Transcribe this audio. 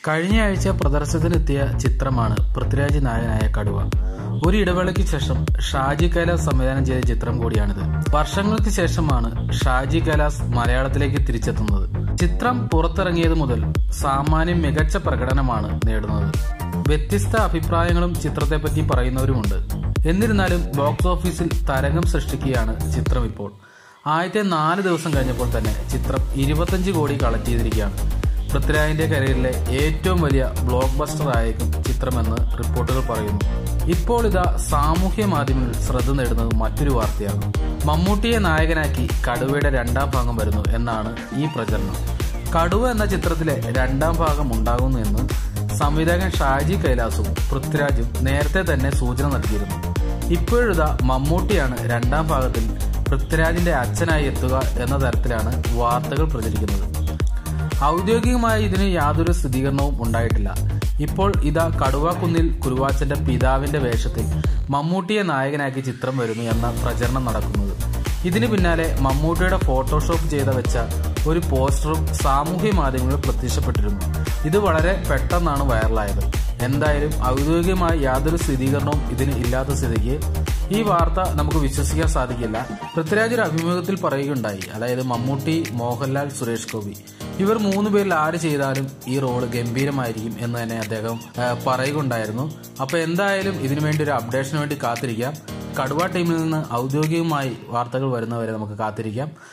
കഴിഞ്ഞ ആഴ്ച പ്രദർശനത്തിനെത്തിയ ചിത്രമാണ് പൃഥ്വിരാജ് നായകനായ കടുവ ഒരു ഇടവേളയ്ക്ക് ശേഷം ഷാജി കൈലാസ് സംവിധാനം ചെയ്ത ചിത്രം കൂടിയാണിത് വർഷങ്ങൾക്ക് ശേഷമാണ് ഷാജി കൈലാസ് മലയാളത്തിലേക്ക് തിരിച്ചെത്തുന്നത് ചിത്രം പുറത്തിറങ്ങിയത് മുതൽ സാമാന്യം മികച്ച പ്രകടനമാണ് നേടുന്നത് വ്യത്യസ്ത അഭിപ്രായങ്ങളും ചിത്രത്തെപ്പറ്റി പറയുന്നവരുമുണ്ട് എന്നിരുന്നാലും ബോക്സ് ഓഫീസിൽ തരംഗം സൃഷ്ടിക്കുകയാണ് ചിത്രം ഇപ്പോൾ ആദ്യത്തെ നാല് ദിവസം കഴിഞ്ഞപ്പോൾ തന്നെ ചിത്രം ഇരുപത്തഞ്ച് കോടി കളക്ട് ചെയ്തിരിക്കുകയാണ് പൃഥ്വിരാജിന്റെ കരിയറിലെ ഏറ്റവും വലിയ ബ്ലോക്ക് ബസ്റ്റർ ആയേക്കും ചിത്രമെന്ന് റിപ്പോർട്ടുകൾ പറയുന്നു ഇപ്പോൾ ഇതാ സാമൂഹ്യ മാധ്യമങ്ങളിൽ ശ്രദ്ധ നേടുന്നത് മറ്റൊരു വാർത്തയാണ് മമ്മൂട്ടിയെ നായകനാക്കി കടുവയുടെ രണ്ടാം ഭാഗം വരുന്നു എന്നാണ് ഈ പ്രചരണം കടുവ എന്ന ചിത്രത്തിലെ രണ്ടാം ഭാഗം ഉണ്ടാകുന്നു എന്ന് സംവിധായകൻ ഷാജി കൈലാസും പൃഥ്വിരാജും നേരത്തെ തന്നെ സൂചന നൽകിയിരുന്നു ഇപ്പോഴിതാ മമ്മൂട്ടിയാണ് രണ്ടാം ഭാഗത്തിൽ പൃഥ്വിരാജിന്റെ അച്ഛനായി എത്തുക എന്ന തരത്തിലാണ് വാർത്തകൾ പ്രചരിക്കുന്നത് ഔദ്യോഗികമായി ഇതിന് യാതൊരു സ്ഥിരീകരണവും ഉണ്ടായിട്ടില്ല ഇപ്പോൾ ഇതാ കടുവാക്കുന്നിൽ കുരുവാച്ചന്റെ പിതാവിന്റെ വേഷത്തിൽ മമ്മൂട്ടിയെ നായകനാക്കി ചിത്രം വരുന്നു എന്ന പ്രചരണം നടക്കുന്നത് ഇതിന് പിന്നാലെ മമ്മൂട്ടിയുടെ ഫോട്ടോഷോപ്പ് ചെയ്ത വെച്ച ഒരു പോസ്റ്ററും സാമൂഹ്യ മാധ്യമങ്ങളിൽ പ്രത്യക്ഷപ്പെട്ടിരുന്നു ഇത് വളരെ പെട്ടെന്നാണ് വൈറലായത് എന്തായാലും ഔദ്യോഗികമായി യാതൊരു സ്ഥിരീകരണവും ഇതിന് ഇല്ലാത്ത സ്ഥിതിക്ക് ഈ വാർത്ത നമുക്ക് വിശ്വസിക്കാൻ സാധിക്കില്ല പൃഥ്വിരാജ് ഒരു അഭിമുഖത്തിൽ പറയുകയുണ്ടായി അതായത് മമ്മൂട്ടി മോഹൻലാൽ സുരേഷ് ഗോപി ഇവർ മൂന്ന് പേരിൽ ആര് ചെയ്താലും ഈ റോള് ഗംഭീരമായിരിക്കും എന്ന് തന്നെ അദ്ദേഹം ആ, പറയുകയുണ്ടായിരുന്നു അപ്പൊ എന്തായാലും ഇതിനു വേണ്ടി ഒരു അപ്ഡേഷന് വേണ്ടി കാത്തിരിക്കാം കടുവ ടീമിൽ നിന്ന് ഔദ്യോഗികമായി വാർത്തകൾ വരുന്നവരെ നമുക്ക് കാത്തിരിക്കാം